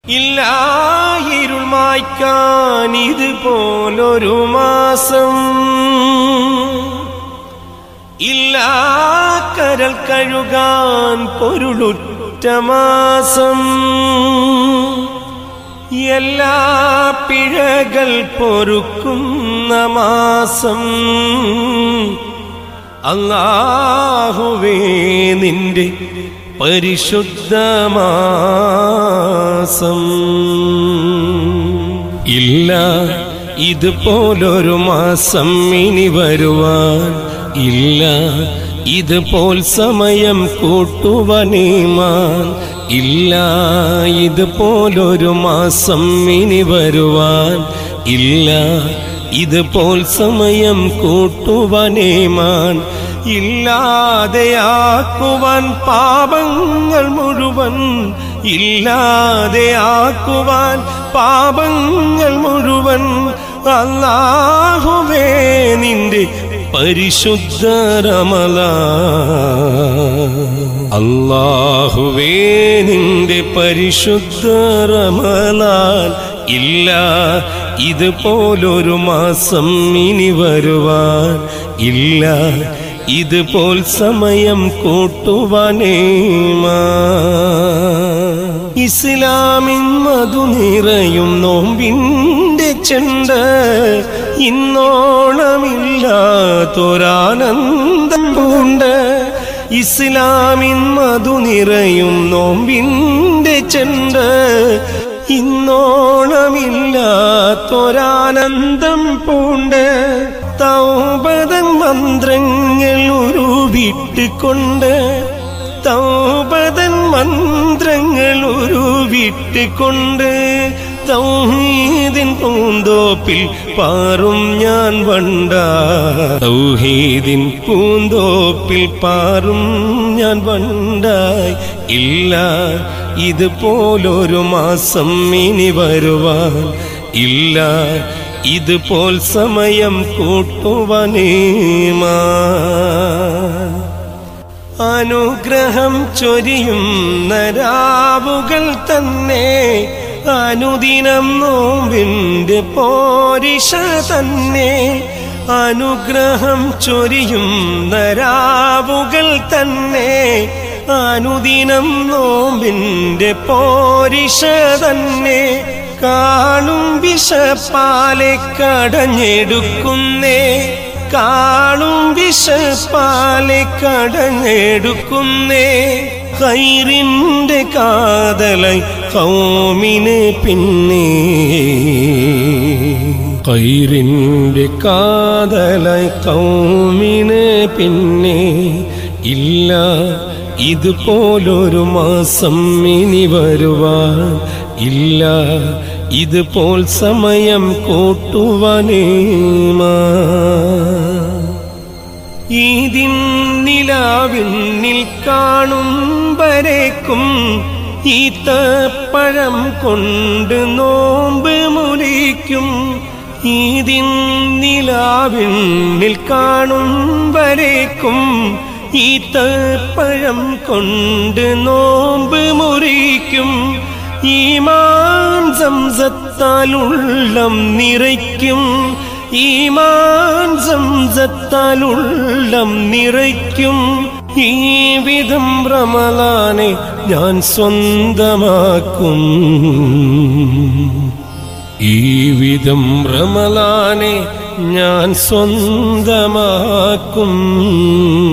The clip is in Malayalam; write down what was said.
ഇല്ല ഇരുൾ മായ്ക്കാൻ ഇതുപോലൊരു മാസം ഇല്ല കരൽ കഴുകാൻ പൊരുളുറ്റ മാസം എല്ലാ പിഴകൾ പൊറുക്കുന്ന മാസം അല്ലാഹുവേ നിന്റെ പരിശുദ്ധ മാസം ഇല്ല ഇതുപോലൊരു മാസം ഇനി വരുവാൻ ഇല്ല ഇതുപോൽ സമയം കൂട്ടുവനീമാൻ ഇല്ല ഇതുപോലൊരു മാസം ഇനി വരുവാൻ ഇല്ല ഇതുപോൽ സമയം കൂട്ടുവനേമാൻ ഇല്ലാതെയാക്കുവാൻ പാപങ്ങൾ മുഴുവൻ ഇല്ലാതെയാക്കുവാൻ പാപങ്ങൾ മുഴുവൻ അല്ലാഹുവേ നിന്റെ പരിശുദ്ധ റമല അല്ലാഹുവേ നിന്റെ പരിശുദ്ധ റമലാൻ ഇല്ല ഇതുപോലൊരു മാസം ഇനി വരുവാൻ ഇല്ല ഇതുപോൽ സമയം കൂട്ടുവാനേമാ ഇസ്ലാമിൻ മധു നിറയും നോമ്പിന്റെ ചെണ്ട ഇന്നോളമില്ലാത്തൊരാനന്ദം പൂണ്ട് ഇസ്ലാമിൻ മധു നിറയും നോമ്പിന്റെ ചെണ്ട ഇന്നോളമില്ലാത്തൊരാനന്ദം പൂണ്ട് തൗപതൻ മന്ത്രങ്ങൾ ഉരുവിട്ടുകൊണ്ട് തൗപതൻ മന്ത്രങ്ങൾ ഉരുവിട്ടുകൊണ്ട് തൗഹീദിൻ പൂന്തോപ്പിൽ പാറും ഞാൻ വണ്ട തൗഹീദിൻ പൂന്തോപ്പിൽ പാറും ഞാൻ വണ്ടായി ഇല്ല ഇതുപോലൊരു മാസം ഇനി വരുവാൻ ഇല്ല ഇതുപോൽ സമയം കൂട്ടുവനേമാ അനുഗ്രഹം ചൊരിയും നരാവുകൾ തന്നെ അനുദിനം നോമ്പിന്റെ പോരിഷ തന്നെ അനുഗ്രഹം ചൊരിയും നരാവുകൾ തന്നെ അനുദിനം നോമ്പിന്റെ പോരിഷ തന്നെ കാണും വിഷപ്പാലെ കടഞ്ഞെടുക്കുന്നേ കാണും വിഷപ്പാലെ കടഞ്ഞെടുക്കുന്നേ കൈറിന്റെ കാതലായി കൗമിന് പിന്നെ കൈറിന്റെ കാതലായി കൗമിന് പിന്നെ ഇല്ല ഇതുപോലൊരു മാസം ഇനി വരുവാൻ ഇല്ല ഇതുപോൽ സമയം കൂട്ടുവാനേമാ ഈതിൻ നിലാവിന്നിൽ കാണും വരേക്കും ഈത്തപ്പഴം കൊണ്ട് നോമ്പ് മുറിക്കും ഈതിൻ നിലാവിന്നിൽ കാണും വരേക്കും ഈത്തപ്പഴം കൊണ്ട് നോമ്പ് മുറിക്കും ഈമാൻ സംസത്താൽ ഉള്ളം നിറയ്ക്കും ഈമാൻ സംസത്താൽ ഉള്ളം നിറയ്ക്കും ഈ വിധം റമലാനെ ഞാൻ സ്വന്തമാക്കും ഈ വിധം റമലാനെ ഞാൻ സ്വന്തമാക്കും